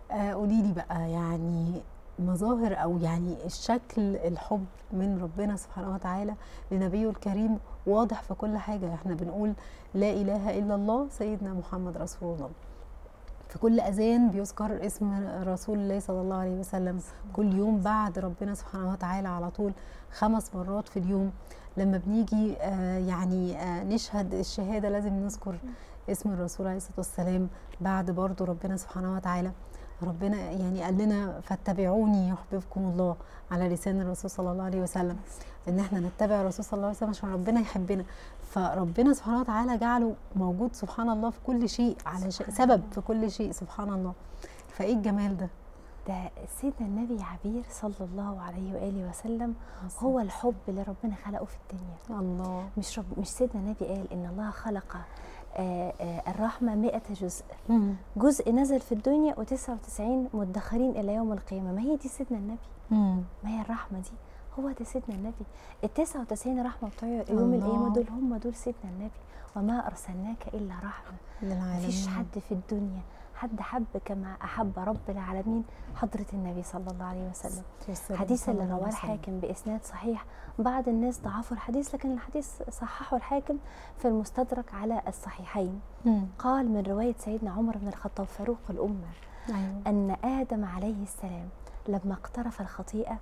آه قولي لي بقى يعني مظاهر او يعني الشكل الحب من ربنا سبحانه وتعالى لنبيه الكريم واضح في كل حاجه احنا بنقول لا اله الا الله سيدنا محمد رسول الله في كل اذان بيذكر اسم رسول الله صلى الله عليه وسلم كل يوم بعد ربنا سبحانه وتعالى على طول خمس مرات في اليوم لما بنيجي آه يعني آه نشهد الشهاده لازم نذكر اسم الرسول عليه الصلاه والسلام بعد برضو ربنا سبحانه وتعالى ربنا يعني قال لنا فاتبعوني يحببكم الله على لسان الرسول صلى الله عليه وسلم ان احنا نتبع الرسول صلى الله عليه وسلم عشان ربنا يحبنا فربنا سبحانه وتعالى جعله موجود سبحان الله في كل شيء على شيء سبب في كل شيء سبحان الله فايه الجمال ده ده سيدنا النبي عبير صلى الله عليه واله وسلم هو الحب اللي ربنا خلقه في الدنيا الله مش رب مش سيدنا النبي قال ان الله خلق آه آه الرحمة مئة جزء مم. جزء نزل في الدنيا و99 مدخرين إلى يوم القيامة ما هي دي سيدنا النبي مم. ما هي الرحمة دي هو ده سيدنا النبي ال 99 رحمة بتوع يوم الله. القيامة دول هم دول سيدنا النبي وما أرسلناك إلا رحمة للعالمين مفيش حد في الدنيا حد حب كما أحب رب العالمين حضرة النبي صلى الله عليه وسلم والسلام حديث صلى اللي الله رواه عليه وسلم. الحاكم بإسناد صحيح بعض الناس ضعفوا الحديث لكن الحديث صححه الحاكم في المستدرك على الصحيحين مم. قال من رواية سيدنا عمر بن الخطاب فاروق الأمة ايوه أن آدم عليه السلام لما اقترف الخطيئة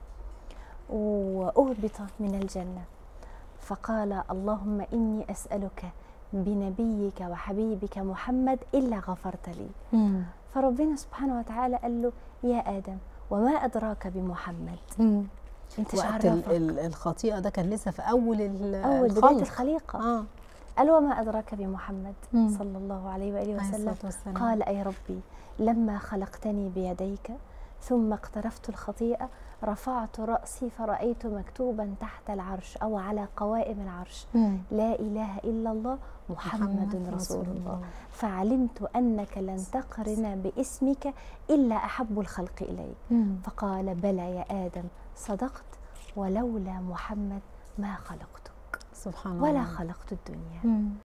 وأهبط من الجنة فقال اللهم إني أسألك بنبيك وحبيبك محمد إلا غفرت لي مم. فربنا سبحانه وتعالى قال له يا آدم وما أدراك بمحمد مم. انت وقت ال- عرفك ال- الخطيئه ده كان لسه في اول ال- أول بداية الخلق الخليقة اه قال وما أدراك بمحمد مم. صلى الله عليه وآله عليه وسلم الصلاة والسلام. قال أي ربي لما خلقتني بيديك ثم اقترفت الخطيئة رفعت رأسي فرأيت مكتوبا تحت العرش أو على قوائم العرش مم. لا إله إلا الله محمد رسول الله فعلمت أنك لن تقرن باسمك إلا أحب الخلق إليك مم. فقال بلى يا آدم صدقت ولولا محمد ما خلقتك سبحان ولا الله خلقت الدنيا مم.